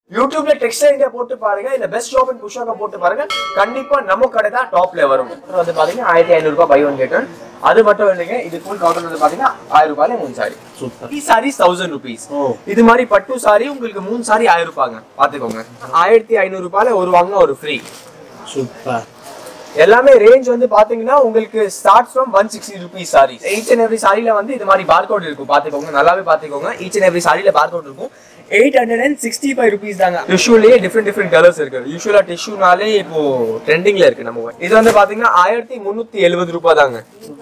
யூடியூப்ல textile India போட்டு பாருங்க இல்ல பெஸ்ட் ஷாப் இன் குஷாக போட்டு பாருங்க கண்டிப்பா நம்ம கடை தான் டாப்ல வரும் இது வந்து பாத்தீங்கன்னா ஆயிரத்தி ஐநூறு ரூபாய் பை ஒன் கேட்டன் அது மட்டும் இல்லைங்க இது ஃபுல் கவுண்டர் வந்து பாத்தீங்கன்னா ஆயிரம் ரூபாயில மூணு sari super three saris thousand rupees oh. இது மாதிரி பட்டு சாரி உங்களுக்கு மூணு சாரி ஆயிரம் ரூபாங்க பாத்துக்கோங்க ஆயிரத்தி ஐநூறு ரூபாயில ஒரு வாங்க ஒரு ஃப்ரீ சூப்பர் எல்லாமே ரேஞ்ச் வந்து பாத்தீங்கன்னா உங்களுக்கு start from one sixty rupees sari each and every சாரில வந்து இது மாதிரி பார்கோட் இருக்கும் பாத்துக்கோங்க நல்லாவே பாத்துக்கோங்க ஈச் அண்ட் எவ்ரி சாரில பார்கோட் இருக்கும் eight hundred and sixty five rupees தாங்க டிஷ்யூலயே டிஃப்ரெண்ட் டிஃப்ரெண்ட் கலர்ஸ் இருக்கு யூஸ்வலா டிஷ்யூனாலே இப்போ ட்ரெண்டிங்ல இருக்கு நம்ம இது வந்து பாத்தீங்கன்னா ஆயிரத்தி முந்நூத்தி எழுபது ரூபாய் தாங்க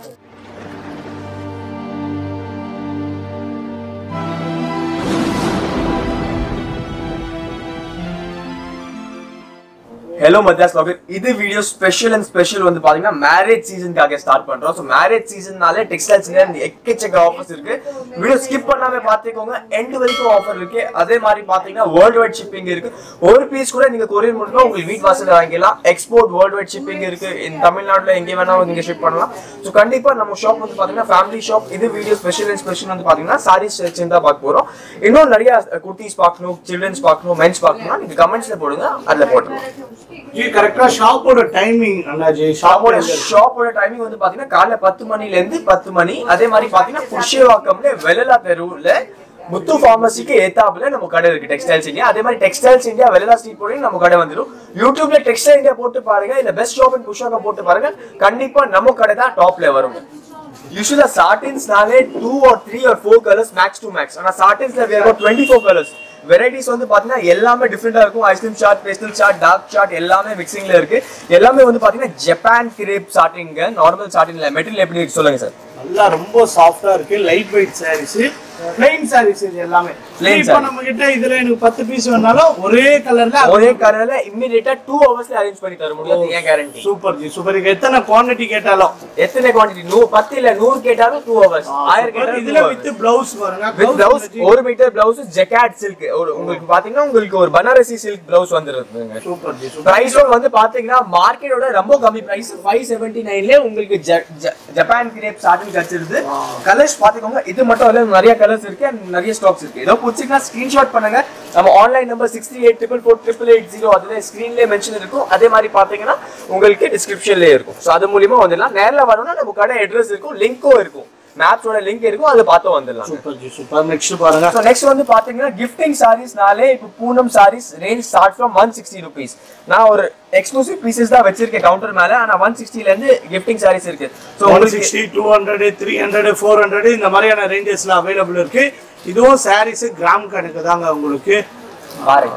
ஹலோ மத்தியாஸ் லாகர் இது வீடியோ ஸ்பெஷல் அண்ட் ஸ்பெஷல் வந்து பாத்தீங்கன்னா மேரேஜ் சீசனுக்காக ஸ்டார்ட் பண்றோம் ஸோ மேரேஜ் சீசன்னாலே டெக்ஸ்டைல்ஸ் எக்கச்சக்க ஆஃபர்ஸ் இருக்கு வீடியோ ஸ்கிப் பண்ணாம பாத்துக்கோங்க எண்ட் வரைக்கும் ஆஃபர் இருக்கு அதே மாதிரி பாத்தீங்கன்னா வேர்ல்டு வைட் ஷிப்பிங் இருக்கு ஒரு பீஸ் கூட நீங்க கொரியர் மூலமா உங்களுக்கு வீட் வாசல்ல வாங்கிக்கலாம் எக்ஸ்போர்ட் வேர்ல்டு வைட் ஷிப்பிங் இருக்கு இந்த தமிழ்நாட்டுல எங்க வேணாலும் நீங்க ஷிப் பண்ணலாம் ஸோ கண்டிப்பா நம்ம ஷாப் வந்து பாத்தீங்கன்னா ஃபேமிலி ஷாப் இது வீடியோ ஸ்பெஷல் அண்ட் ஸ்பெஷல் வந்து பாத்தீங்கன்னா சாரீஸ் செக்ஷன் தான் பார்க்க போறோம் இன்னும் நிறைய குர்த்திஸ் பார்க்கணும் சில்ட்ரன்ஸ் பார்க்கணும் மென்ஸ் பார்க்கணும்னா நீங்க கமெண்ட்ஸ்ல போடுங்க அதுல போட்டுருவோம் ஜி கரெக்டா ஷாப்போட டைமிங் அண்ணாஜி ஷாப்போட ஷாப்போட ஷாப்போட டைமிங் வந்து பாத்தீங்கன்னா காலைல பத்து மணில இருந்து பத்து மணி அதே மாதிரி பாத்தீங்கன்னா புஷ்யவாக்கம்ல வெள்ளலா தெருவுல முத்து ஃபார்மசிக்கு ஏத்தாப்புல நம்ம கடை இருக்கு டெக்ஸ்டைல்ஸ் இந்தியா அதே மாதிரி டெக்ஸ்டைல்ஸ் இந்தியா வெள்ளலா ஸ்ட்ரீட் போய் நம்ம கடை வந்துடும் யூடியூப்ல டெக்ஸ்டைல் இந்தியா போட்டு பாருங்க இல்ல பெஸ்ட் ஷாப் இன் புஷாக போட்டு பாருங்க கண்டிப்பா நம்ம கடை தான் டாப்ல வரும் யூஸ்வலா சாட்டின்ஸ்னாலே two or three or four colours max to max ஆனா சாட்டின்ஸ்ல வேற டுவெண்ட்டி ஃபோர் கலர்ஸ் வெரைட்டிஸ் வந்து பாத்தீங்கன்னா எல்லாமே டிஃப்ரெண்டா இருக்கும் ice cream shade pastel shade dark shade எல்லாமே மிக்சிங்ல இருக்கு எல்லாமே வந்து பாத்தீங்கன்னா ஜப்பான் கிரேப் சாட்டிங்க நார்மல் சாட்டின்ல மெட்டீரியல் எப்படி இருக்கு சொல்லுங்க சார் நல்லா ரொம்ப சாஃப்டா இருக்கு light weight saris plain saris இது எல்லாமே Plain இப்போ saree. நம்ம கிட்ட இதுல எனக்கு பத்து பீஸ் வேணாலும் ஒரே கலர்ல ஒரே கலர்ல இம்மிடியேட்டா டூ ஹவர்ஸ்ல அரேஞ்ச் பண்ணி தர முடியும் ஏன் கேரண்டி சூப்பர் ஜி சூப்பர் இதுக்கு எத்தனை குவாண்டிட்டி கேட்டாலும் எத்தனை குவாண்டிட்டி நூறு பத்து இல்ல நூறு கேட்டாலும் டூ ஹவர்ஸ் ஆயிரம் Super. கேட்டாலும் இதுல two hours. வித் பிளவுஸ் பாருங்க வித் Blouse பிளவுஸ் ஒரு மீட்டர் பிளவுஸ் ஜெக்காட் சில்க் ஒரு உங்களுக்கு பாத்தீங்கன்னா உங்களுக்கு ஒரு பனாரசி சில்க் பிளவுஸ் வந்துருக்குங்க சூப்பர் ஜி சூப்பர் பிரைஸும் வந்து பாத்தீங்கன்னா மார்க்கெட்டோட ரொம்ப கம்மி பிரைஸ் ஃபைவ் செவன்டி நைன்ல உங்களுக்கு ஜ- ஜ- ஜப்பான் கிரேப் சாட்டின் கிடைச்சிருது கலர்ஸ் பாத்துக்கோங்க இது மட்டும் இல்ல நிறைய கலர்ஸ் இருக்கு and நிறைய ஸ்டாக்ஸ் இருக்கு ஏதோ பிடிச்சிங்கன்னா ஸ்கிரீன்ஷாட் பண்ணுங்க நம்ம online number six three eight triple four triple eight zero அதுல ஸ்கிரீன்லேயே மென்ஷன் இருக்கும் அதே மாதிரி பாத்தீங்கன்னா உங்களுக்கு டிஸ்கிரிப்ஷன்லேயே இருக்கும் ஸோ அது மூலியமா வந்துடலாம் நேரில் வரணும்னா நம்ம கடை அட்ரஸ் இருக்கும் லிங்க்கும் இருக்கும் மேப்ஸோட லிங்க் இருக்கும் அதை பார்த்து வந்துடலாம் சூப்பர் ஜி சூப்பர் நெக்ஸ்ட் பாருங்க ஸோ நெக்ஸ்ட் வந்து பாத்தீங்கன்னா கிஃப்டிங் சாரீஸ்னாலே இப்போ Poonam saris range start from one sixty rupees நான் ஒரு எக்ஸ்க்ளூசிவ் பீசஸ் தான் வச்சிருக்கேன் கவுண்டர் மேல ஆனா ஒன் சிக்ஸ்டில இருந்து கிஃப்டிங் சாரீஸ் இருக்கு ஸோ ஒன் உங்களுக்கு sixty two hundred three hundred four hundred இந்த மாதிரியான ரேஞ்சஸ்ல அவைலபிள் இருக்கு இதுவும் சாரீஸ் கிராம் கணக்கு தாங்க உங்களுக்கு பாருங்க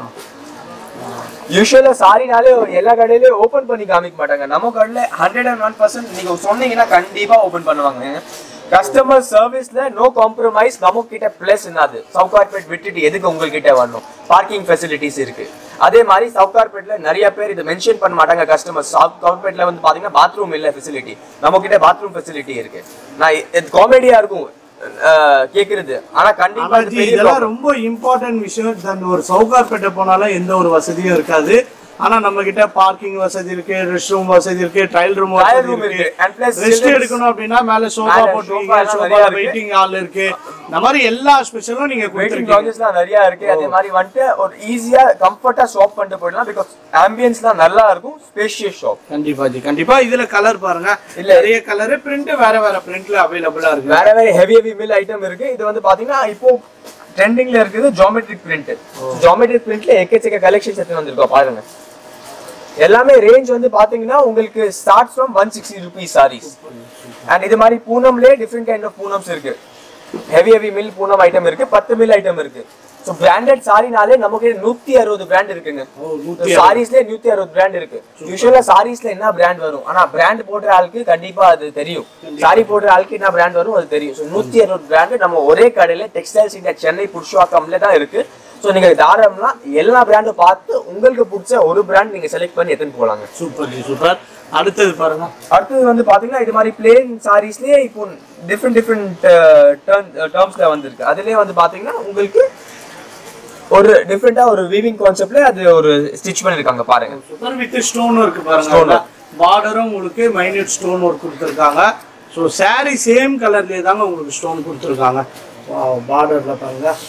யூஸ்வலா சாரினாலே எல்லா கடையிலயும் ஓபன் பண்ணி காமிக்க மாட்டாங்க நம்ம கடையில ஹண்ட்ரட் அண்ட் ஒன் பர்சன்ட் நீங்க சொன்னீங்கன்னா கண்டிப்பா ஓபன் பண்ணுவாங்க கஸ்டமர் சர்வீஸ்ல நோ காம்ப்ரமைஸ் நம்ம கிட்ட பிளஸ் என்னது சவுத் கார்பரேட் விட்டுட்டு எதுக்கு உங்ககிட்ட வரணும் பார்க்கிங் ஃபெசிலிட்டிஸ் இருக்கு அதே மாதிரி சவுத் கார்பரேட்ல நிறைய பேர் இதை மென்ஷன் பண்ண மாட்டாங்க கஸ்டமர் சவுத் கார்பரேட்ல வந்து பாத்தீங்கன்னா பாத்ரூம் இல்ல ஃபெசிலிட்டி நம்ம கிட்ட பாத்ரூம் ஃபெசிலிட்டி இருக்கு நான் காமெடியா இருக்கும் அஹ், கேக்குறது ஆனா கண்டிப்பா இது ஆனாஜி பெரிய இதெல்லாம் problem. ரொம்ப இம்பார்ட்டன்ட் விஷயம் தன் ஒரு சவுகார்பேட்டை போனாலும் எந்த ஒரு வசதியும் இருக்காது ஆனா நம்ம கிட்ட பார்க்கிங் வசதி இருக்கு ரெஸ்ட் ரூம் வசதி இருக்கு ட்ரையல் ரூம் Trial வசதி room இருக்கு இருக்கு. And plus ரெஸ்ட் children's- எடுக்கணும் அப்படின்னா மேல சோஃபா மேல போட்டுருக்கீங்க sofa எல்லாம் சோஃபா நிறைய இருக்கு. வெயிட்டிங் ஹால் இருக்கு இந்த மாதிரி எல்லா ஸ்பெஷலும் நீங்க வெயிட்டிங் கொடுத்துருக்கீங்க லாஞ்சஸ்லாம் நிறைய இருக்கு அதே மாதிரி வந்துட்டு ஒரு ஈஸியா கம்ஃபர்ட்டா ஷாப் பண்ணிட்டு போயிடலாம் பிகாஸ் ஆம்பியன்ஸ்லாம் நல்லா இருக்கும் ஸ்பேஷியஸ் ஷாப் கண்டிப்பா ஜி கண்டிப்பா இதுல கலர் பாருங்க இல்ல. நிறைய கலர் பிரிண்ட் வேற வேற பிரிண்ட்ல அவைலபிளா இருக்கு வேற வேற ஹெவி ஹெவி மில் ஐட்டம் இருக்கு இது வந்து பாத்தீங்கன்னா இப்போ ட்ரெண்டிங்ல இருக்குது ஜாமெட்ரிக் பிரிண்ட் ஜாமெட்ரிக் பிரிண்ட்ல எக்கச்சக்க கலெக்ஷன்ஸ் எடுத்து வந்திருக்கோம் பாருங்க எல்லாமே ரேஞ்ச் வந்து பாத்தீங்கன்னா உங்களுக்கு start from one sixty rupees saris and இது மாதிரி பூனம்லயே டிஃப்ரெண்ட் கைண்ட் ஆஃப் பூனம்ஸ் இருக்கு heavy heavy mill Poonam item இருக்கு பத்து மில் ஐட்டம் இருக்கு ஸோ பிராண்டட் சாரினாலே நமக்கு நூத்தி அறுபது பிராண்ட் இருக்குங்க ஓ, 160. சாரீஸ்ல நூத்தி அறுபது பிராண்ட் இருக்கு யூஸ்வலா சாரீஸ்ல என்ன பிராண்ட் வரும் ஆனா பிராண்ட் போடுற ஆளுக்கு கண்டிப்பா அது தெரியும் சாரி போடுற ஆளுக்கு என்ன பிராண்ட் வரும் அது தெரியும் ஸோ நூத்தி அறுபது பிராண்ட் நம்ம ஒரே கடையில டெக்ஸ்டைல்ஸ் இந்தியா சென்னை புருஷவாக்கம்ல தான் இருக்கு ஸோ நீங்க தாராளமா எல்லா பிராண்டும் பார்த்து உங்களுக்கு பிடிச்ச ஒரு பிராண்ட் நீங்க செலக்ட் பண்ணி எடுத்துன்னு போலாங்க சூப்பர் ஜி சூப்பர் அடுத்தது பாருங்க அடுத்தது வந்து பாத்தீங்கன்னா இது மாதிரி பிளேன் சாரீஸ்லயே இப்போ டிஃப்ரெண்ட் டிஃப்ரெண்ட் டேர்ம்ஸ்ல வந்திருக்கு அதுலயே வந்து பாத்தீங்கன்னா உங்களுக்கு ஒரு டிஃப்ரெண்டா ஒரு வீவிங் கான்செப்ட்ல அது ஒரு ஸ்டிச் பண்ணிருக்காங்க பாருங்க super with stone work Stone பாருங்க பார்டரும் உங்களுக்கு மைன்யூட் ஸ்டோன் ஒர்க் கொடுத்துருக்காங்க ஸோ saree சேம் கலர்லேயே தாங்க உங்களுக்கு ஸ்டோன் கொடுத்துருக்காங்க பார்டர்ல பாருங்க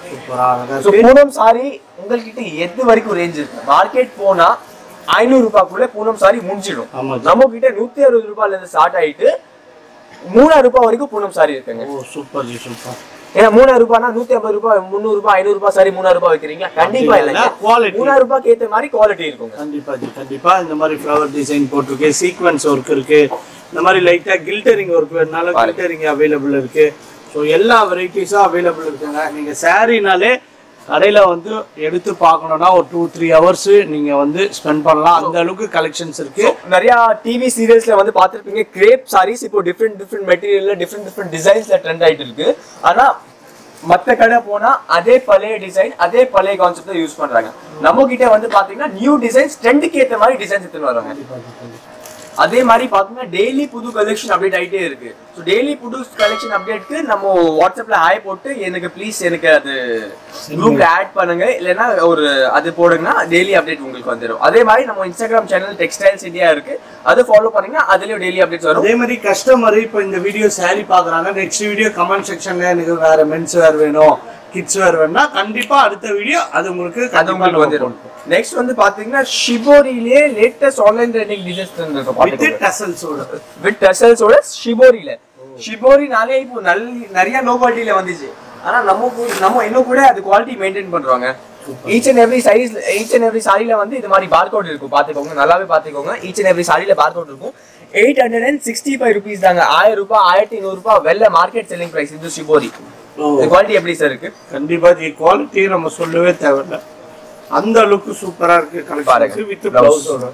சூப்பரா அழகா ஸோ இருக்கு பூனம் சாரி உங்ககிட்ட எது வரைக்கும் ரேஞ்ச் இருக்கு மார்க்கெட் போனா ஐநூறு ரூபாய்க்குள்ள பூனம் சாரி முடிஞ்சிடும் ஆமா ஜி. நம்ம கிட்ட நூத்தி அறுபது ரூபாய்ல இருந்து ஸ்டார்ட் ஆயிட்டு மூணாயிரம் ரூபாய் வரைக்கும் பூனம் சாரி இருக்குங்க ஓ சூப்பர் ஜி சூப்பர் ஏன்னா மூணாயிரம் ரூபாய்னா நூத்தி ஐம்பது ரூபாய் முந்நூறு ரூபாய் ஐநூறு ரூபாய் சாரி மூணாயிரம் ரூபாய் வைக்கிறீங்களா கண்டிப்பா இல்லைங்க குவாலிட்டி மூணாயிரம் ரூபாய்க்கு ஏத்த மாதிரி குவாலிட்டி இருக்குங்க கண்டிப்பா ஜி கண்டிப்பா இந்த மாதிரி ஃப்ளவர் டிசைன் போட்டிருக்கு சீக்வன்ஸ் ஒர்க் இருக்கு இந்த மாதிரி லைட்டா கில்டரிங் ஒர்க் வேணுனாலும் கில்டரிங் அவைலபிள் இருக்கு ஸோ எல்லா வெரைட்டிஸும் அவைலபிள் இருக்குங்க நீங்க சாரினாலே கடையில வந்து எடுத்து பார்க்கணும்னா ஒரு டூ த்ரீ ஹவர்ஸ் நீங்க வந்து ஸ்பெண்ட் பண்ணலாம் அந்த அளவுக்கு கலெக்ஷன்ஸ் இருக்கு நிறைய டிவி சீரியல்ஸ்ல வந்து பார்த்திருப்பீங்க கிரேப் சாரீஸ் இப்போ டிஃப்ரெண்ட் டிஃப்ரெண்ட் மெட்டீரியல்ல டிஃப்ரெண்ட் டிஃப்ரெண்ட் டிசைன்ஸ்ல ட்ரெண்ட் ஆயிட்டு இருக்கு ஆனா மத்த கடை போனா அதே பழைய டிசைன் அதே பழைய கான்செப்ட் யூஸ் பண்றாங்க நம்ம கிட்ட வந்து பாத்தீங்கன்னா நியூ டிசைன்ஸ் ட்ரெண்டுக்கு ஏத்த மாதிரி டிசைன்ஸ் எடுத்துட்டு வராங்க அதே மாதிரி பாத்தீங்கன்னா டெய்லி புது கலெக்ஷன் அப்டேட் ஆயிட்டே இருக்கு ஸோ டெய்லி புது கலெக்ஷன் அப்டேட்க்கு நம்ம வாட்ஸ்அப்ல ஹாய் போட்டு எனக்கு ப்ளீஸ் எனக்கு அது குரூப்ல ஆட் பண்ணுங்க இல்லைன்னா ஒரு அது போடுங்கன்னா டெய்லி அப்டேட் உங்களுக்கு வந்துடும் அதே மாதிரி நம்ம இன்ஸ்டாகிராம் சேனல் டெக்ஸ்டைல்ஸ் இந்தியா இருக்கு அது ஃபாலோ பண்ணீங்கன்னா அதுலயும் டெய்லி அப்டேட்ஸ் வரும் அதே மாதிரி கஸ்டமர் இப்போ இந்த வீடியோ saree பார்க்குறாங்க நெக்ஸ்ட் வீடியோ கமெண்ட் செக்ஷன்ல எனக்கு வேற மென்ஸ் வேர் வேணும் கிட்ஸ் வேர் வேணும்னா கண்டிப்பா அடுத்த வீடியோ அது உங்களுக்கு அது உங்களுக்கு வந்துடும் நெக்ஸ்ட் வந்து பாத்தீங்கன்னா ஷிபோரியிலே லேட்டஸ்ட் ஆன்லைன் ட்ரெண்டிங் டிசைன்ஸ் இருக்கு வித் பாத்துக்கோங்க டசல்ஸோட வித் டெசல்ஸோட ஷிபோரியில ஷிபோரினாலே இப்போ நல்ல நிறைய லோ குவாலிட்டியில வந்துச்சு ஆனா நம்ம கூட- நம்ம இன்னும் கூட அது குவாலிட்டி மெயின்டைன் பண்றாங்க each and every size each and every சாரில வந்து இது மாதிரி பார்கோட் இருக்கும் பாத்துக்கோங்க நல்லாவே பாத்துக்கோங்க ஈச் அண்ட் எவ்ரி சாரில பார்கோட் இருக்கும் eight hundred and sixty five rupees தாங்க ஆயிரம் ரூபாய் ஆயிரத்தி ஐநூறு ரூபாய் வெள்ள மார்க்கெட் செல்லிங் பிரைஸ் இது ஷிபோரி குவாலிட்டி எப்படி சார் இருக்கு கண்டிப்பா தி குவாலிட்டி நம்ம சொல்லவே தேவையில்ல அந்த அளவுக்கு சூப்பரா இருக்கு பாருங்க. Collection with Blouse. பிளவுஸோட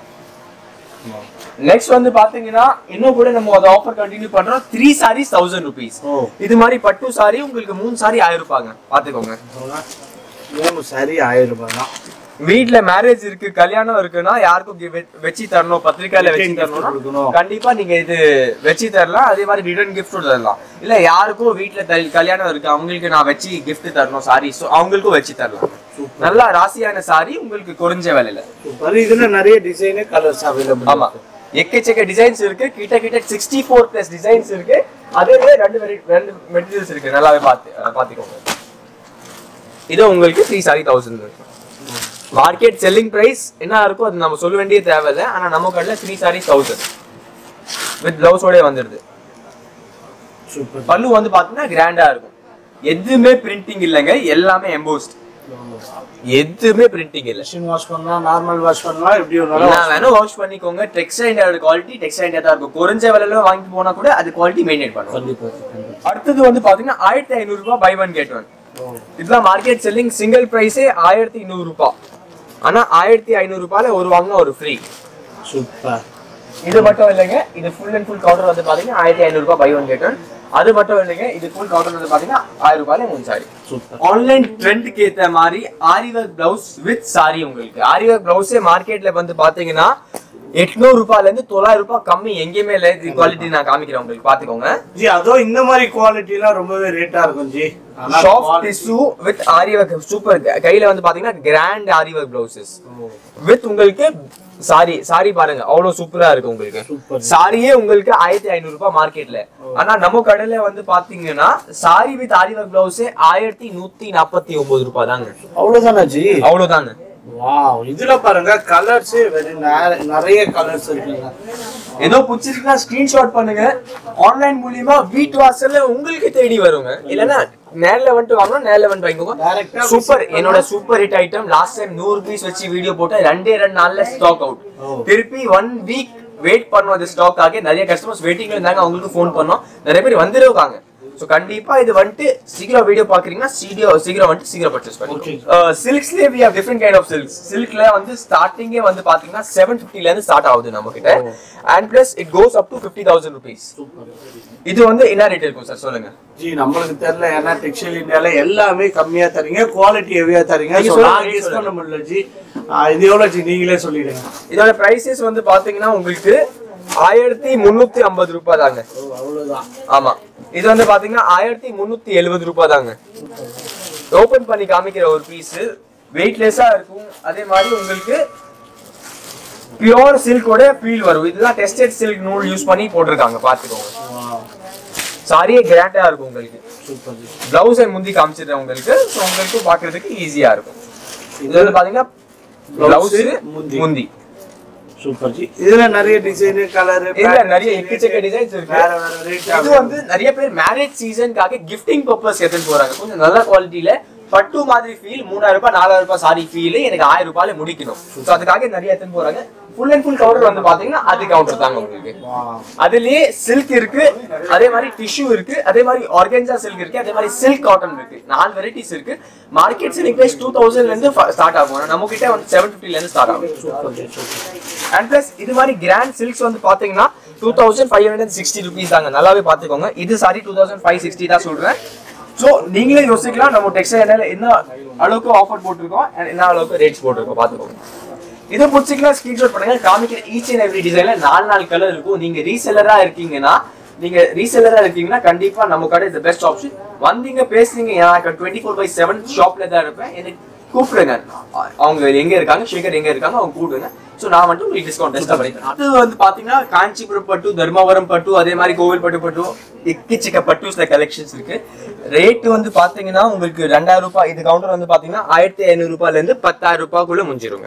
நெக்ஸ்ட் வந்து பாத்தீங்கன்னா இன்னும் கூட நம்ம அந்த ஆஃபர் கண்டினியூ பண்றோம் three saris thousand rupees oh இது மாதிரி பட்டு சாரி உங்களுக்கு மூணு சாரி ஆயிரம் ரூபாங்க பாத்துக்கோங்க மூணு சாரி ஆயிரம் ரூபாய் தான் வீட்ல மேரேஜ் இருக்கு கல்யாணம் இருக்குன்னா யாருக்கும் gi- வெ- வச்சு தரணும் பத்திரிக்கையில வச்சு Return gift தரணும்னா கொடுக்கணும். கண்டிப்பா நீங்க இது வச்சு தரலாம் அதே மாதிரி ரிட்டர்ன் கிஃப்ட் தரலாம் இல்ல யாருக்கும் வீட்ல த- கல்யாணம் இருக்கு அவங்களுக்கு நான் வச்சு gift தரணும் சாரி சோ அவங்களுக்கும் வச்சு தரலாம் நல்லா ராசியான சாரி உங்களுக்கு குறைஞ்ச விலையில சூப்பர் இதுல நிறைய டிசைன் கலர்ஸ் அவைலபிள் ஆமா எக்கச்சக்க டிசைன்ஸ் இருக்கு கிட்ட கிட்ட சிக்ஸ்டி ஃபோர் பிளஸ் டிசைன்ஸ் இருக்கு அதே மாதிரி ரெண்டு vari- ரெண்டு மெட்டீரியல்ஸ் இருக்கு நல்லாவே பார்த்து அஹ் பாத்துக்கோங்க இது உங்களுக்கு three sari thousand market selling price என்ன இருக்கோ அது நம்ம சொல்ல வேண்டிய தேவையில்லை ஆனா நம்ம கடையில் த்ரீ சாரி தௌசண்ட் வித் பிளவுஸோட வந்துடுது சூப்பர் பல்லு வந்து பாத்தீங்கன்னா கிராண்டா இருக்கும் எதுவுமே பிரிண்டிங் இல்லைங்க எல்லாமே எம்போஸ்ட் எதுவுமே பிரிண்டிங் இல்லை மிஷின் வாஷ் பண்ணலாம் நார்மல் வாஷ் பண்ணலாம் எப்படி வேணாலும் நான் வேணும் வாஷ் பண்ணிக்கோங்க டெக்ஸ்டைல் இந்தியாவோட குவாலிட்டி டெக்ஸ்டைல் இந்தியா தான் இருக்கும் குறைஞ்ச விலையில வாங்கி போனா கூட அது குவாலிட்டி மெயின்டைன் பண்ணுவோம் கண்டிப்பா கண்டிப்பா அடுத்தது வந்து பாத்தீங்கன்னா ஆயிரத்தி ஐநூறு ரூபாய் பை ஒன் கெட் ஒன் இதெல்லாம் மார்க்கெட் செல்லிங் சிங்கிள் பிரைஸே ஆயிரத்தி இன்னூறு ரூபாய் ஆனா ஆயிரத்தி ஐநூறு ரூபாயில ஒரு வாங்க ஒரு ஃப்ரீ சூப்பர் இது மட்டும் இல்லைங்க இது ஃபுல் அண்ட் ஃபுல் கவுண்டர் வந்து பாத்தீங்கன்னா ஆயிரத்தி ஐநூறு ரூபாய் பை ஒன் கெட் ஒன் அது மட்டும் இல்லைங்க இது ஃபுல் கவுண்டர் வந்து பாத்தீங்கன்னா ஆயிரம் ரூபாயில மூணு சாரி சூப்பர் ஆன்லைன் ட்ரெண்டுக்கு ஏத்த மாதிரி aari work blouse with sari உங்களுக்கு ஆரி ஒர்க் பிளவுஸே மார்க்கெட்ல வந்து பாத்தீங்கன்னா எட்நூறு ரூபாயில இருந்து தொள்ளாயிரம் ரூபாய் கம்மி எங்கேயுமே இல்லை இது குவாலிட்டி நான் காமிக்கிறேன் உங்களுக்கு பாத்துக்கோங்க ஜி அதோ இந்த மாதிரி குவாலிட்டிலாம் ரொம்பவே ரேட்டா இருக்கும் ஜி ஆனா soft quality- tissue with aari work super கையில வந்து பாத்தீங்கன்னா grand aari work blouses with உங்களுக்கு சாரி சாரி பாருங்க அவ்வளவு சூப்பரா இருக்கு உங்களுக்கு Super. சாரியே உங்களுக்கு ஆயிரத்தி ஐநூறு ரூபாய் மார்க்கெட்ல ஆனா நம்ம கடையில வந்து பாத்தீங்கன்னா சாரி வித் ஆரி ஒர்க் பிளவுஸே ஆயிரத்தி நூத்தி நாற்பத்தி ஒன்பது ரூபாய் தாங்க அவ்வளவுதானா ஜி அவ்வளவுதாங்க வாவ் இதுல பாருங்க கலர்ஸ் நிறைய கலர்ஸ் இருக்குங்க ஏதோ பிடிச்சிருக்குன்னா ஸ்கிரீன்ஷாட் பண்ணுங்க ஆன்லைன் மூலியமா வீட்டு வாசல்ல உங்களுக்கு தேடி வருங்க இல்லனா நேர்ல வந்துட்டு வாங்கணும் நேர்ல வந்து வாங்கிக்கோங்க Direct ஆ சூப்பர் என்னோட super hit item last time நூறு பீஸ் வச்சு வீடியோ போட்டேன் ரெண்டே ரெண்டு நாள்ல ஸ்டாக் அவுட் Oh. திருப்பி ஒன் வீக் வெயிட் பண்ணோம் அது ஸ்டாக் ஆகி நிறைய கஸ்டமர்ஸ் வெயிட்டிங்ல இருந்தாங்க அவங்களுக்கு ஃபோன் பண்ணோம் நிறைய பேர் வந்துருவாங்க சோ கண்டிப்பா இது வந்துட்டு சீக்கிரம் வீடியோ பாக்குறீங்கன்னா சீக்கிரம் சீக்கிரம் வந்துட்டு சீக்கிரம் பர்ச்சேஸ் பண்ணுங்க சில்க்ஸ்லயே we have different kind of silks சில்க்ல வந்து ஸ்டார்டிங்கே வந்து பாத்தீங்கன்னா செவன் ஃபிஃப்டில இருந்து ஸ்டார்ட் ஆகுது நம்ம கிட்ட and plus it goes up to fifty thousand rupees இது வந்து என்ன ரேட் இருக்கும் சார் சொல்லுங்க ஜி நம்மளுக்கு தெரியல ஏன்னா டெக்ஸ்டைல் இந்தியால எல்லாமே கம்மியா தரீங்க குவாலிட்டி ஹெவியா தரீங்க நீங்க So, சொல்லுங்க, நான் நீங்க கெஸ் பண்ண முடியல ஜி ஆ, இது எவ்வளவு ஜி நீங்களே சொல்லிடுங்க இதோட பிரைசஸ் வந்து பாத்தீங்கன்னா உங்களுக்கு ஆயிரத்தி முன்னூத்தி ஐம்பது ரூபாய் தாங்க ஓ, அவ்வளவுதான் ஆமா இது வந்து பாத்தீங்கன்னா ஆயிரத்தி முன்னூத்தி எழுபது ரூபாய் தாங்க ஓபன் பண்ணி காமிக்கிற ஒரு பீஸ் வெயிட்லெஸ்ஸா இருக்கும் அதே மாதிரி உங்களுக்கு பியோர் சில்கோட ஃபீல் வரும் இதெல்லாம் டெஸ்டட் சில்க் நூல் யூஸ் பண்ணி போட்டிருக்காங்க பாத்துக்கோங்க Wow. சாரியே கிராண்டா இருக்கும் உங்களுக்கு சூப்பர் ஜி பிளவுஸ் அண்ட் முந்தி காமிச்சிடுறேன் உங்களுக்கு ஸோ உங்களுக்கு பார்க்கறதுக்கு ஈஸியா இருக்கும் இது வந்து பாத்தீங்கன்னா பிளவுஸ் முந்தி. முந்தி சூப்பர் ஜி இதுல நிறைய டிசைன் கலர் இதுல நிறைய எக்கச்சக்க டிசைன்ஸ் இருக்கு வேற வேற ரேட் இது வந்து நிறைய பேர் மேரேஜ் சீசனுக்காக கிஃப்டிங் பர்பஸ் எடுத்துட்டு போறாங்க கொஞ்சம் நல்ல குவாலிட்டியில பட்டு மாதிரி ஃபீல் மூணாயிரம் ரூபாய் நாலாயிரம் ரூபாய் சாரி ஃபீல் எனக்கு ஆயிரம் ரூபாயில முடிக்கணும் ஸோ அதுக்காக நிறைய எடுத்துட்டு போறாங்க ஃபுல் அண்ட் ஃபுல் கவுண்டர் வந்து பாத்தீங்கன்னா அது கவுண்டர் தாங்க உங்களுக்கு அதுலயே சில்க் இருக்கு அதே மாதிரி டிஷ்யூ இருக்கு அதே மாதிரி ஆர்கன்ஜா சில்க் இருக்கு அதே மாதிரி சில்க் காட்டன் இருக்கு நாலு வெரைட்டிஸ் இருக்கு மார்க்கெட் சில்க் பிரைஸ் டூ தௌசண்ட்ல இருந்து ஸ்டார்ட் ஆகும் ஆனா நம்ம கிட்ட வந்து செவன் ஃபிஃப்டில இருந்து ஸ்டார்ட் ஆகும் super ji super and plus இது மாதிரி கிராண்ட் சில்க்ஸ் வந்து பாத்தீங்கன்னா two thousand five hundred sixty rupees தாங்க நல்லாவே பாத்துக்கோங்க இது sari two thousand five sixty தான் சொல்றேன் ஸோ நீங்களே யோசிக்கலாம் நம்ம டெக்ஸ்டைல் என்ன அளவுக்கு ஆஃபர் போட்டிருக்கோம் and என்ன அளவுக்கு ரேட்ஸ் போட்டிருக்கோம் பாத்துக்கோங்க இதை பிடிச்சிக்கலாம் ஸ்கிரீன்ஷாட் பண்ணுங்க காமிக்கிற ஈச் அண்ட் எவ்ரி டிசைன்ல நாலு நாலு கலர் இருக்கும் நீங்க ரீசெல்லரா இருக்கீங்கன்னா நீங்க ரீசெல்லரா இருக்கீங்கன்னா கண்டிப்பா நம்ம கடை இந்த பெஸ்ட் ஆப்ஷன் வந்தீங்க பேசுனீங்க நான் டுவெண்ட்டி ஃபோர் பை செவன் ஷாப்ல தான் இருப்பேன் எனக்கு கூப்பிடுங்க அவங்க எங்க இருக்காங்க ஷேகர் எங்க இருக்காங்க அவங்க கூப்பிடுங்க ஸோ நான் மட்டும் உங்களுக்கு டிஸ்கவுண்ட் டெஸ்ட் பண்ணி தரேன். அது வந்து பாத்தீங்கன்னா காஞ்சிபுரம் பட்டு தர்மபுரம் பட்டு அதே மாதிரி கோவில்பட்டு பட்டு எக்கச்சக்க பட்டுஸ்ல கலெக்ஷன்ஸ் இருக்கு ரேட் வந்து பாத்தீங்கன்னா உங்களுக்கு ரெண்டாயிரம் ரூபாய் இது கவுண்டர் வந்து பாத்தீங்கன்னா ஆயிரத்தி ஐநூறு ரூபாய்ல இருந்து பத்தாயிரம் ரூபாய்க்குள்ள முடிஞ்சிருங்க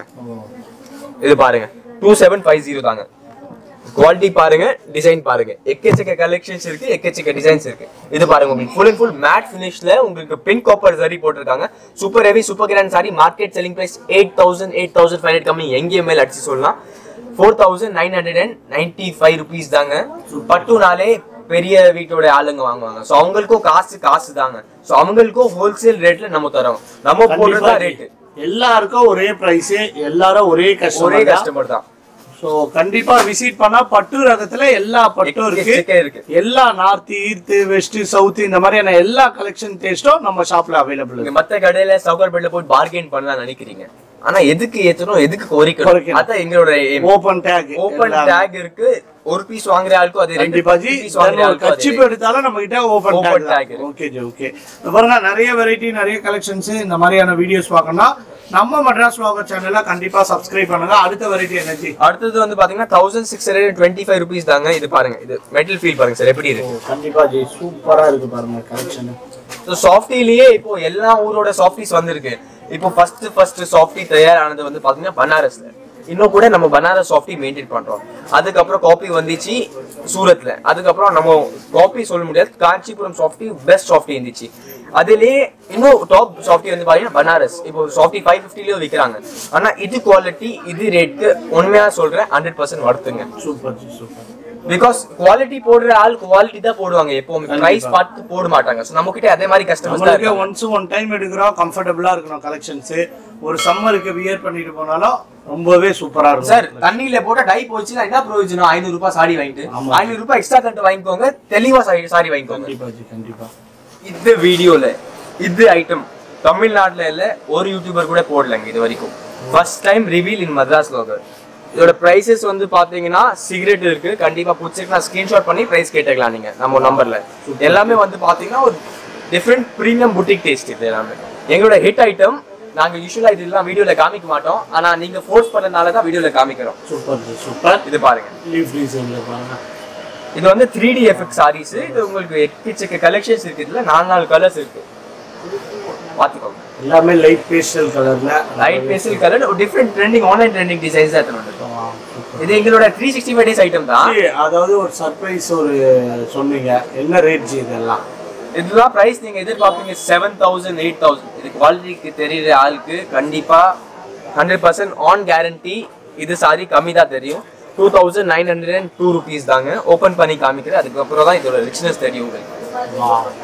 இது பாருங்க டூ செவன் ஃபைவ் ஜீரோ தாங்க குவாலிட்டி பாருங்க டிசைன் பாருங்க எக்கச்சக்க கலெக்ஷன்ஸ் இருக்கு எக்கச்சக்க டிசைன்ஸ் இருக்கு இது பாருங்க உங்களுக்கு ஃபுல் அண்ட் ஃபுல் மேட் ஃபினிஷ்ல உங்களுக்கு பிங்க் காப்பர் சரி போட்டிருக்காங்க super heavy super grand sari market selling price eight thousand eight thousand five hundred கம்மி எங்கேயும் மேல் அடிச்சு சொல்லலாம் four thousand nine hundred and ninety five rupees தாங்க பட்டுனாலே பெரிய வீட்டோட ஆளுங்க வாங்குவாங்க ஸோ அவங்களுக்கும் காசு காசு தாங்க ஸோ அவங்களுக்கும் ஹோல்சேல் ரேட்ல நம்ம தரோம் நம்ம போடுறதா ரேட்டு எல்லாருக்கும் ஒரே பிரைஸ் எல்லாரும் ஒரே ஒரே கஸ்டமர் கஸ்டமர் தான் சோ கண்டிப்பா விசிட் பண்ணா பட்டு ரகத்துல எல்லா பட்டும் இருக்கு எக்கச்சக்க இருக்கு எல்லா நார்த் ஈர்த் வெஸ்ட் சவுத் இந்த மாதிரியான எல்லா கலெக்ஷன் டேஸ்டும் நம்ம ஷாப்ல அவைலபிள் நீங்க இருக்கு மத்த கடையில சவுகர் பெட்ல போய் பார்கெயின் பண்ணலாம் நினைக்கிறீங்க ஆனா எதுக்கு ஏத்தணும் எதுக்கு குறைக்கணும் குறைக்கணும். அதான் எங்களோட ஓபன் டேக் ஓபன் டேக் இருக்கு ஒரு பீஸ் வாங்குற ஆளுக்கும் அது ரெண்டு கண்டிப்பா ஜி பீஸ் வாங்குற ஆளுக்கும் அது கச்சிப்பு எடுத்தாலும் நம்ம கிட்ட ஓபன் Open டேக் tag இருக்கு. ஓகே ஜி ஓகே பாருங்க நிறைய வெரைட்டி நிறைய கலெக்ஷன்ஸ் இந்த மாதிரியான வீடியோஸ் பார்க்கணும்னா நம்ம மெட்ராஸ் vlogger சேனல்ல கண்டிப்பா சப்ஸ்கிரைப் பண்ணுங்க அடுத்த வெரைட்டி என்ன ஜி அடுத்தது வந்து பாத்தீங்கன்னா thousand six hundred twenty five rupees தாங்க இது பாருங்க இது மெட்டல் ஃபீல் பாருங்க சார் எப்படி இருக்கு கண்டிப்பா ஜி சூப்பரா இருக்கு பாருங்க கலெக்ஷன் ஸோ சாஃப்டிலேயே இப்போ எல்லா ஊரோட சாஃப்டிஸ் வந்திருக்கு இப்போ ஃபர்ஸ்ட் ஃபர்ஸ்ட் சாஃப்டி தயாரானது வந்து பாத்தீங்கன்னா பனாரஸ்ல இன்னும் கூட நம்ம பனாரஸ் சாஃப்டி மெயின்டைன் பண்றோம் அதுக்கப்புறம் காப்பி வந்துச்சு சூரத்ல அதுக்கப்புறம் நம்ம காப்பி சொல்ல முடியாது காஞ்சிபுரம் சாஃப்டி பெஸ்ட் சாஃப்டி இருந்துச்சு அதுலயே இன்னும் டாப் சாஃப்டி வந்து பாத்தீங்கன்னா பனாரஸ் இப்போ சாஃப்டி ஃபைவ் ஃபிஃப்டிலயும் விற்கிறாங்க ஆனா இது குவாலிட்டி இது ரேட்க்கு உண்மையா சொல்றேன் ஹண்ட்ரட் பர்சன்ட் வருத்துங்க super ji super because quality போடுற ஆள் குவாலிட்டி தான் போடுவாங்க எப்பவுமே பிரைஸ் பார்த்து போட மாட்டாங்க ஸோ நம்ம கிட்ட அதே மாதிரி கஸ்டமர்ஸ் தான் நம்மளுக்கு இருக்காங்க. ஒன்ஸ் ஒன் டைம் எடுக்கிறோம் கம்ஃபர்டபுளா இருக்கணும் கலெக்ஷன்ஸ் ஒரு சம்மருக்கு வியர் பண்ணிட்டு போனாலும் ரொம்பவே சூப்பரா இருக்கும் சார் தண்ணியில போட்டா டை போச்சுன்னா என்ன பிரயோஜனம் ஐநூறு ரூபாய் சாரி வாங்கிட்டு ஆமா. ஐநூறு ரூபாய் எக்ஸ்ட்ரா கட்டு வாங்கிக்கோங்க தெளிவா சாரி சாரி வாங்கிக்கோங்க கண்டிப்பா ஜி கண்டிப்பா இந்த வீடியோல இது ஐட்டம் தமிழ்நாட்டுல இல்ல ஒரு யூடியூபர் கூட போடலங்க இது வரைக்கும் first time reveal in Madras லோகர் இதோட பிரைசஸ் வந்து பாத்தீங்கன்னா சிகரெட் இருக்கு கண்டிப்பா பிடிச்சிருக்கா ஸ்கிரீன்ஷாட் பண்ணி பிரைஸ் கேட்டுக்கலாம் நீங்க நம்ம நம்பர்ல எல்லாமே வந்து பாத்தீங்கன்னா ஒரு டிஃப்ரெண்ட் ப்ரீமியம் புட்டிக் டேஸ்ட் இது எல்லாமே எங்களோட ஹிட் ஐட்டம் நாங்க யூஸ்வலா இதெல்லாம் வீடியோல காமிக்க மாட்டோம் ஆனா நீங்க ஃபோர்ஸ் பண்ணனால தான் வீடியோல காமிக்கிறோம் சூப்பர் ஜி சூப்பர் இது பாருங்க லீஃப் டிசைன்ல பாருங்க இது வந்து த்ரீ டி எஃபெக்ட் சாரீஸ் இது உங்களுக்கு எக்கச்சக்க கலெக்ஷன்ஸ் இருக்கு இதுல நாலு நாலு கலர்ஸ் இருக்கு பாத்துக்கோங்க எல்லாமே லைட் பேஸ்டல் கலர்ல லைட் பேஸ்டல் கலர் ஒரு different trending online trending designs தான் எடுத்துட்டு வந்திருக்கோம் இது எங்களோட three sixty five days item தான் அதாவது ஒரு சர்ப்ரைஸ் ஒரு சொன்னீங்க என்ன ரேட் ஜி இதெல்லாம் இதெல்லாம் பிரைஸ் நீங்க எதிர்பார்ப்பீங்க செவன் தௌசண்ட் எயிட் தௌசண்ட் இது குவாலிட்டிக்கு தெரியுற ஆளுக்கு கண்டிப்பா ஹண்ட்ரட் பர்சன்ட் ஆன் கேரண்டி இது சாரி கம்மி தான் தெரியும் two thousand nine hundred and two rupees தாங்க ஓப்பன் பண்ணி காமிக்கிறேன் அதுக்கப்புறம் தான் இதோட ரிச்னஸ் தெரியும் உங்களுக்கு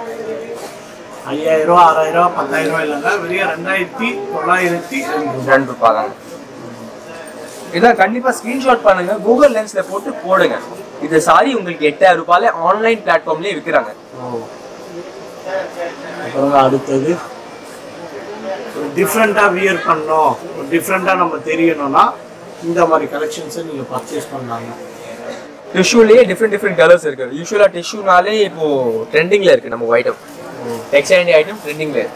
ஐயாயிரம் ரூபா ஆறாயிரம் ரூபா பத்தாயிரம் ரூபாய் இல்லைங்க வெறும் ரெண்டாயிரத்தி தொள்ளாயிரத்தி ரெண்டு ரூபாய். ரெண்டு ரூபாய் தாங்க இதான் கண்டிப்பா ஸ்கிரீன்ஷாட் பண்ணுங்க கூகுள் லென்ஸ்ல போட்டு போடுங்க இது சாரி உங்களுக்கு எட்டாயிரம் ரூபாயில ஆன்லைன் பிளாட்ஃபார்ம்லயே விற்கிறாங்க ஓ அப்புறம் அடுத்தது டிஃப்ரெண்ட்டாக வியர் பண்ணோம் டிஃப்ரெண்ட்டாக நம்ம தெரியணும்னா இந்த மாதிரி கலெக்ஷன்ஸை நீங்கள் பர்ச்சேஸ் பண்ணாங்க டிஷ்யூலயே டிஃப்ரெண்ட் டிஃப்ரெண்ட் கலர்ஸ் இருக்கு யூஸ்வலா டிஷ்யூனாலே இப்போ ட்ரெண்டிங்ல இருக்கு நம்ம ஐட்டம் டெக்ஸ்டைல் ஐட்டம் ட்ரெண்டிங்ல இருக்கு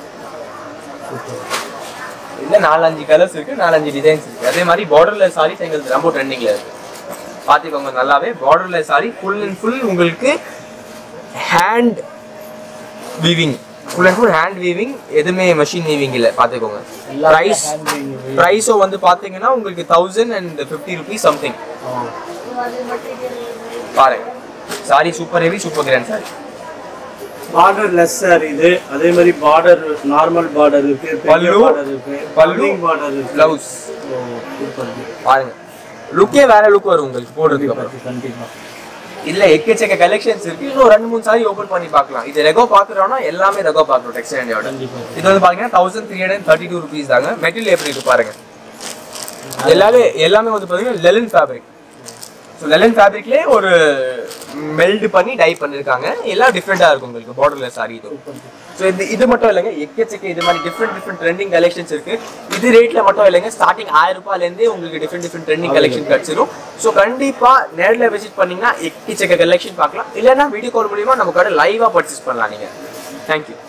இல்ல நாலஞ்சு கலர்ஸ் இருக்கு நாலஞ்சு டிசைன்ஸ் இருக்கு அதே மாதிரி பார்டர்ல சாரீஸ் எங்களுக்கு ரொம்ப ட்ரெண்டிங்ல இருக்கு பாத்துக்கோங்க நல்லாவே பார்டர்ல சாரி ஃபுல் அண்ட் ஃபுல் உங்களுக்கு hand weaving full and full hand weaving எதுவுமே மெஷின் வீவிங் இல்லை பார்த்துக்கோங்க எல்லாமே ப்ரைஸ் hand weaving. ப்ரைஸும் வந்து பார்த்தீங்கன்னா உங்களுக்கு thousand and fifty rupees something ஓ. பாருங்க sari super heavy super grand sari border less sir இது அதே மாதிரி பார்டர் நார்மல் பார்டர் இருக்கு பெரிய பல்லு, பார்டர் இருக்கு பல்லு, பல்லிங் பார்டர் இருக்கு ப்ளவுஸ் ஓ, சூப்பர் பாருங்க லுக்கே வேற லுக் வரும் உங்களுக்கு போடுறதுக்கு அப்புறம் கண்டிப்பா இதுல எக்கச்சக்க கலெக்ஷன்ஸ் இருக்கு இன்னும் ரெண்டு மூணு சாரி ஓபன் பண்ணி பார்க்கலாம் இது ரெகோ பாக்குறோம்னா எல்லாமே ரெகோ பாக்குறோம் டெக்ஸ்டைல் இந்தியாவோட கண்டிப்பா இது வந்து பாத்தீங்கன்னா thousand three hundred thirty two rupees தாங்க மெட்டீரியல் எப்படி இருக்கு பாருங்க எல்லாமே எல்லாமே வந்து பாத்தீங்கன்னா லெலன் ஃபேப்ரிக் ஸோ லெலன் ஃபேப்ரிக்லேயே ஒரு மெல்ட் பண்ணி டை பண்ணிருக்காங்க எல்லாம் டிஃப்ரெண்டா இருக்கும் உங்களுக்கு பார்டர்ல சாரி இது ஸோ இது இது மட்டும் இல்லைங்க எக்கச்சக்க இது மாதிரி டிஃப்ரெண்ட் டிஃப்ரெண்ட் ட்ரெண்டிங் கலெக்ஷன்ஸ் இருக்கு இது ரேட்ல மட்டும் இல்லைங்க ஸ்டார்டிங் ஆயிரம் ரூபாயிலேருந்தே உங்களுக்கு டிஃப்ரெண்ட் டிஃப்ரெண்ட் ட்ரெண்டிங் கலெக்ஷன் கிடைச்சிரும் ஸோ கண்டிப்பா நேரில் விசிட் பண்ணீங்கன்னா எக்கச்சக்க கலெக்ஷன் பார்க்கலாம் இல்லைன்னா வீடியோ கால் மூலியமா நம்ம கடை லைவா பர்ச்சேஸ் பண்ணலாம் நீங்க தேங்க்யூ